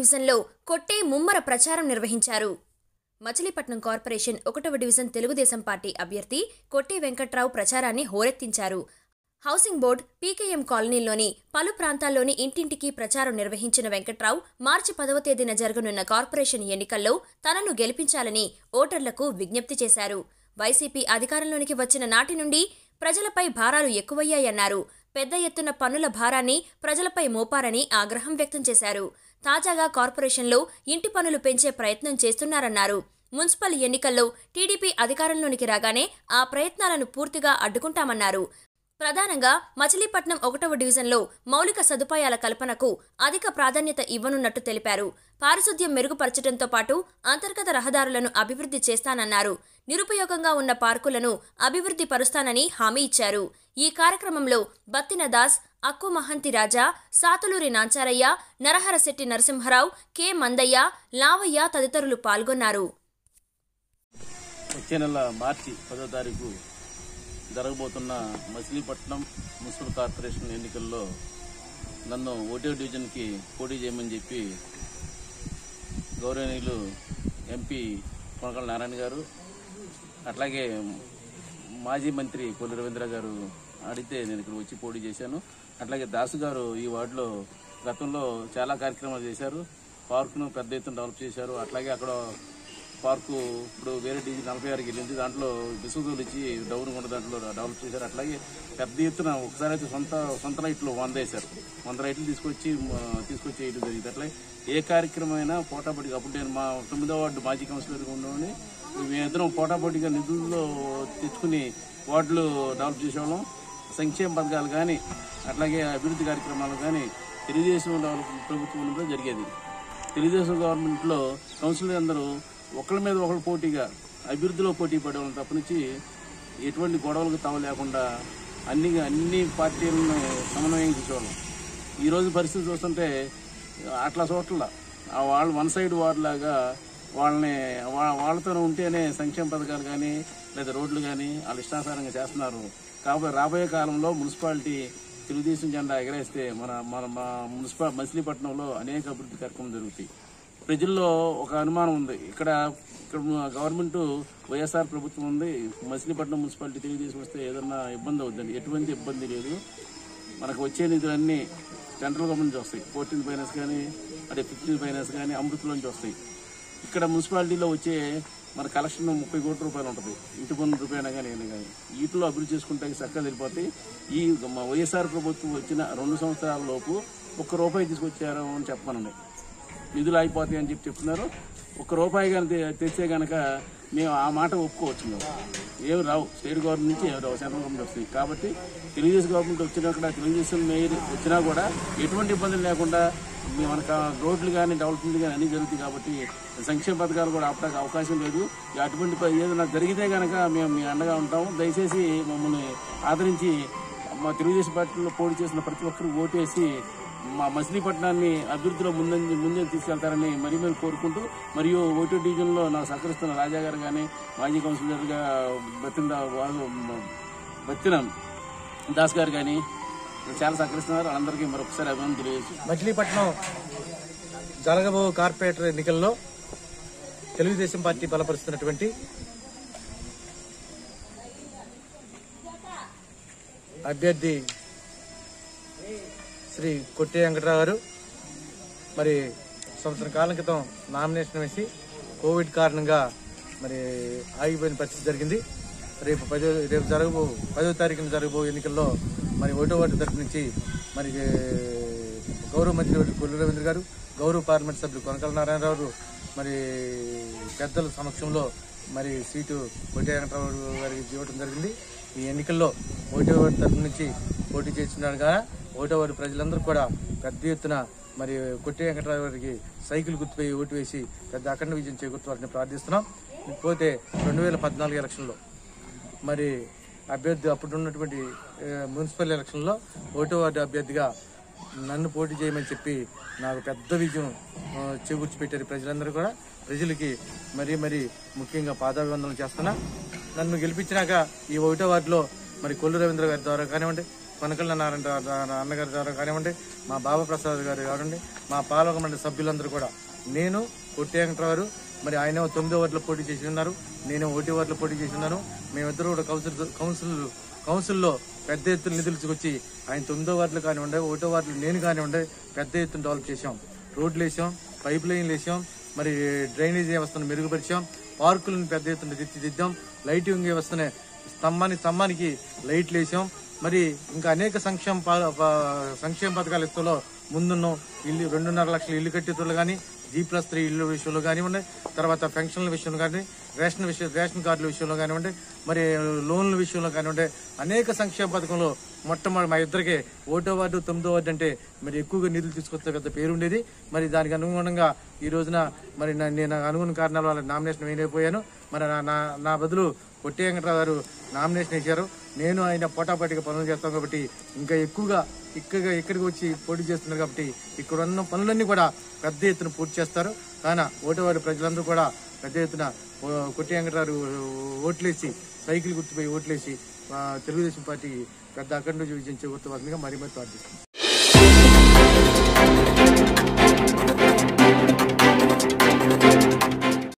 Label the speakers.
Speaker 1: డివిజన్లో కొట్టే ముమ్మర ప్రచారం నిర్వహించారు మచిలీపట్నం కార్పొరేషన్ ఒకటవ డివిజన్ తెలుగుదేశం పార్టీ అభ్యర్థి కొట్టే వెంకట్రావు ప్రచారాన్ని హోరెత్తించారు హౌసింగ్ బోర్డు పీకేఎం కాలనీలోని పలు ప్రాంతాల్లోని ఇంటింటికి ప్రచారం నిర్వహించిన వెంకట్రావు మార్చి పదవ తేదీన జరగనున్న కార్పొరేషన్ ఎన్నికల్లో తనను గెలిపించాలని ఓటర్లకు విజ్ఞప్తి చేశారు వైసీపీ అధికారంలోనికి వచ్చిన నాటి నుండి ప్రజలపై భారాలు ఎక్కువయ్యాయన్నారు పెద్ద ఎత్తున పన్నుల భారాన్ని ప్రజలపై మోపారని ఆగ్రహం వ్యక్తం చేశారు తాజాగా కార్పొరేషన్లో ఇంటి పన్నులు పెంచే ప్రయత్నం చేస్తున్నారన్నారు మున్సిపల్ ఎన్నికల్లో టీడీపీ అధికారంలోనికి రాగానే ఆ ప్రయత్నాలను పూర్తిగా అడ్డుకుంటామన్నారు ప్రధానంగా మచిలీపట్నం ఒకటవ డివిజన్లో మౌలిక సదుపాయాల కల్పనకు అధిక ప్రాధాన్యత ఇవ్వనున్నట్టు తెలిపారు పారిశుద్ధ్యం మెరుగుపరచడంతో పాటు అంతర్గత రహదారులను అభివృద్ధి చేస్తానన్నారు నిరుపయోగంగా ఉన్న పార్కులను అభివృద్ధి పరుస్తానని హామీ ఇచ్చారు ఈ కార్యక్రమంలో బత్తిన దాస్ అక్కు మహంతి రాజా సాతులూరి నాంచారయ్య నరహరశెట్టి నరసింహరావు కె మందయ్య లావయ్య తదితరులు పాల్గొన్నారు
Speaker 2: వచ్చే నెల మార్చి పదో తారీఖు జరగబోతున్న మచిలీపట్నం మున్సిపల్ కార్పొరేషన్ ఎన్నికల్లో నన్ను ఓటో డివిజన్కి పోటీ చేయమని చెప్పి గౌరవనీయులు ఎంపీ కొనకల నారాయణ గారు అట్లాగే మాజీ మంత్రి కొల్లి రవీంద్ర గారు అడిగితే నేను ఇక్కడ వచ్చి పోటీ చేశాను అట్లాగే దాసు గారు ఈ వార్డులో గతంలో చాలా కార్యక్రమాలు చేశారు పార్కును పెద్ద ఎత్తున డెవలప్ చేశారు అట్లాగే అక్కడ పార్కు ఇప్పుడు వేరే డీజీ నలభై ఆరుకి వెళ్ళింది దాంట్లో విసుగులు ఇచ్చి డౌన్ కూడా దాంట్లో డెవలప్ చేశారు అట్లాగే పెద్ద ఎత్తున ఒకసారి అయితే సొంత సొంత లైట్లు వంద వేశారు వంద లైట్లు తీసుకొచ్చి మ, తీసుకొచ్చి వేయడం జరిగింది అట్లా ఏ కార్యక్రమం అయినా పోటాపోటీగా అప్పుడు నేను మా తొమ్మిదో వార్డు మాజీ కౌన్సిలర్గా ఉండేవాడిని మేమిద్దరం పోటాపోటీగా నిధుల్లో తెచ్చుకుని వార్డులు డెవలప్ చేసేవాళ్ళం సంక్షేమ పథకాలు కానీ అట్లాగే అభివృద్ధి కార్యక్రమాలు కానీ తెలుగుదేశం డెవలప్ ప్రభుత్వంలో జరిగేది తెలుగుదేశం గవర్నమెంట్లో కౌన్సిలర్ అందరూ ఒకళ్ళ మీద ఒకళ్ళు పోటీగా అభివృద్ధిలో పోటీ పడేవాళ్ళం తప్పనించి ఎటువంటి గొడవలకు తావ లేకుండా అన్ని అన్ని పార్టీలను సమన్వయం చేసేవాళ్ళం ఈరోజు పరిస్థితి చూస్తుంటే అట్లా చోట్ల ఆ వాళ్ళు వన్ సైడ్ వార్ లాగా వాళ్ళని వా- వాళ్ళతో ఉంటేనే సంక్షేమ పథకాలు కానీ లేదా రోడ్లు కానీ వాళ్ళ ఇష్టానుసారంగా చేస్తున్నారు కాబట్టి రాబోయే కాలంలో మున్సిపాలిటీ తెలుగుదేశం జెండా ఎగరేస్తే మన మన మా మున్సిపల్ మచిలీపట్నంలో అనేక అభివృద్ధి కార్యక్రమాలు జరుగుతాయి ప్రజల్లో ఒక అనుమానం ఉంది ఇక్కడ ఇక్కడ గవర్నమెంట్ వైఎస్ఆర్ ప్రభుత్వం ఉంది మచిలీపట్నం మున్సిపాలిటీ తెలుగుదేశం వస్తే ఏదన్నా ఇబ్బంది అవుతుంది ఎటువంటి ఇబ్బంది లేదు మనకు వచ్చే నిధులన్నీ సెంట్రల్ గవర్నమెంట్ నుంచి వస్తాయి ఫోర్టీన్ ఫైనాన్స్ కానీ అదే ఫిఫ్టీన్ ఫైనాన్స్ కానీ అమృతలోంచి వస్తాయి ఇక్కడ మున్సిపాలిటీలో వచ్చే మన కలెక్షన్ ముప్పై కోట్ల రూపాయలు ఉంటుంది ఇంటి పన్ను రూపాయలు కానీ ఏమైనా కానీ వీటిలో అభివృద్ధి చేసుకుంటే చక్కగా వెళ్ళిపోతాయి ఈ మా వైఎస్ఆర్ ప్రభుత్వం వచ్చిన రెండు సంవత్సరాల లోపు ఒక్క రూపాయి తీసుకొచ్చారు అని చెప్పమనండి నిధులు అయిపోతాయి అని చెప్పి చెప్తున్నారు ఒక్క రూపాయి కానీ తె- తెచ్చే కనుక మేము ఆ మాట ఒప్పుకోవచ్చు మేము ఏమి రావు స్టేట్ గవర్నమెంట్ నుంచి ఏమి రావు సెంట్రల్ గవర్నమెంట్ వస్తుంది కాబట్టి తెలుగుదేశం గవర్నమెంట్ వచ్చినాక తెలుగుదేశం మేయర్ వచ్చినా కూడా ఎటువంటి ఇబ్బందులు లేకుండా మీ మనకు రోడ్లు కానీ డెవలప్మెంట్ కానీ అన్నీ జరుగుతాయి కాబట్టి సంక్షేమ పథకాలు కూడా ఆపడానికి అవకాశం లేదు అటువంటి ప- ఏదైనా జరిగితే కనుక మేము మీ అండగా ఉంటాము దయచేసి మమ్మల్ని ఆదరించి మా తెలుగుదేశం పార్టీలో పోటీ చేసిన ప్రతి ఒక్కరు ఓటేసి మా మచిలీపట్నాన్ని అభివృద్ధిలో ముందంజ ముందుకు తీసుకెళ్తారని మరీ మేము కోరుకుంటూ మరియు ఓటో డివిజన్లో నాకు సహకరిస్తున్న రాజా గారు కానీ మాజీ కౌన్సిలర్గా బతిన బతిన దాస్ గారు కానీ చాలా సహకరిస్తున్నారు వాళ్ళందరికీ మరొకసారి అభినందన తెలియజేసి
Speaker 3: మచిలీపట్నం జరగబో కార్పొరేటర్ ఎన్నికల్లో తెలుగుదేశం పార్టీ బలపరుస్తున్నటువంటి అభ్యర్థి శ్రీ కొట్టి వెంకటరావు గారు మరి సంవత్సరం కాలం క్రితం నామినేషన్ వేసి కోవిడ్ కారణంగా మరి ఆగిపోయిన పరిస్థితి జరిగింది రేపు పదో రేపు జరగబో పదో తారీఖున జరగబో ఎన్నికల్లో మరి ఒకటో వార్డు తరపు నుంచి మరి ఏ, గౌరవ మంత్రి వర్యులు కొల్లు రవీంద్ర గారు గౌరవ పార్లమెంట్ సభ్యులు కొనకల నారాయణరావు గారు మరి పెద్దల సమక్షంలో మరి సీటు కొట్టి వెంకటరావు గారికి ఇవ్వడం జరిగింది ఈ ఎన్నికల్లో ఒకటో వార్డు తరపు నుంచి పోటీ చేస్తున్నాడు కదా ఒకటో వార్డు ప్రజలందరూ కూడా పెద్ద ఎత్తున మరి కొట్టి వెంకటరావు గారికి సైకిల్ గుర్తుపై ఓటు వేసి పెద్ద అఖండ విజయం చేకూర్చాలని ప్రార్థిస్తున్నాం పోతే రెండు వేల పద్నాలుగు ఎలక్షన్లో మరి అభ్యర్థి అప్పుడు ఉన్నటువంటి ఏ, మున్సిపల్ ఎలక్షన్లో ఓటో వార్డు అభ్యర్థిగా నన్ను పోటీ చేయమని చెప్పి నాకు పెద్ద విజయం ఆ, చేకూర్చి పెట్టారు ప్రజలందరూ కూడా ప్రజలకి మరీ మరీ ముఖ్యంగా పాదాభివందనలు చేస్తున్నా నన్ను గెలిపించినాక ఈ ఒకటో వార్డులో మరి కొల్లు రవీంద్ర గారి ద్వారా కానివ్వండి కొనకళ్ళ నారాయణ రా- అన్నగారి ద్వారా కానివ్వండి మా బాబా ప్రసాద్ గారు కానివ్వండి మా పాలక మండలి సభ్యులందరూ కూడా నేను కొట్టి వెంకటరావు మరి ఆయన తొమ్మిదో వార్డులో పోటీ చేసి ఉన్నారు నేను ఒకటి వార్డులో పోటీ చేసి ఉన్నాను మేమిద్దరు కూడా కౌన్సిల్ కౌన్సిల్ కౌన్సిల్లో పెద్ద ఎత్తున నిధులు తీసుకొచ్చి ఆయన తొమ్మిదో వార్డులు కానివ్వండి ఒకటో వార్డులు నేను కానివ్వండి పెద్ద ఎత్తున డెవలప్ చేశాం రోడ్లు వేసాం పైప్ లైన్లు వేసాం మరి డ్రైనేజ్ వ్యవస్థను మెరుగుపరిచాం పార్కులను పెద్ద ఎత్తున తీర్చిదిద్దాం లైటింగ్ వ్యవస్థని స్తంభానికి స్తంభానికి లైట్లు వేసాం మరి ఇంకా అనేక సంక్షేమ ప- ప- సంక్షేమ పథకాల ఇస్తలో ముందున్నాం ఇల్లు రెండున్నర లక్షల ఇల్లు కట్టేతులు కానీ జీ ప్లస్ త్రీ ఇల్లు విషయంలో కానివ్వండి తర్వాత పెన్షన్ల విషయంలో కానీ రేషన్ విషయం రేషన్ కార్డుల విషయంలో కానివ్వండి మరి లోన్ల విషయంలో కానివ్వండి అనేక సంక్షేమ పథకంలో మొట్టమొదటి మా ఇద్దరికి ఓటో వార్డు తొమ్మిదో వార్డు అంటే మరి ఎక్కువగా నిధులు తీసుకొస్తే పెద్ద పేరు ఉండేది మరి దానికి అనుగుణంగా ఈ రోజున మరి నా- నేను అనుగుణ కారణాల వల్ల నామినేషన్ వేయలేకపోయాను మరి నా- నా నా బదులు కొట్టి వెంకటరావు గారు నామినేషన్ వేశారు నేను ఆయన పోటాపోటీగా పనులు చేస్తాం కాబట్టి ఇంకా ఎక్కువగా ఇక్కడ ఇక్కడికి వచ్చి పోటీ చేస్తున్నారు కాబట్టి ఇక్కడ ఉన్న పనులన్నీ కూడా పెద్ద ఎత్తున పూర్తి చేస్తారు కానీ ఓటేవారి ప్రజలందరూ కూడా పెద్ద ఎత్తున ఓ, కొట్టి వెంకటరావు ఓట్లేసి సైకిల్ గుర్తుపై ఓట్లేసి ఆ, తెలుగుదేశం పార్టీ పెద్ద అఖండ విజయం చేకూర్చవలసిందిగా మరీ మరి ప్రార్థిస్తున్నాను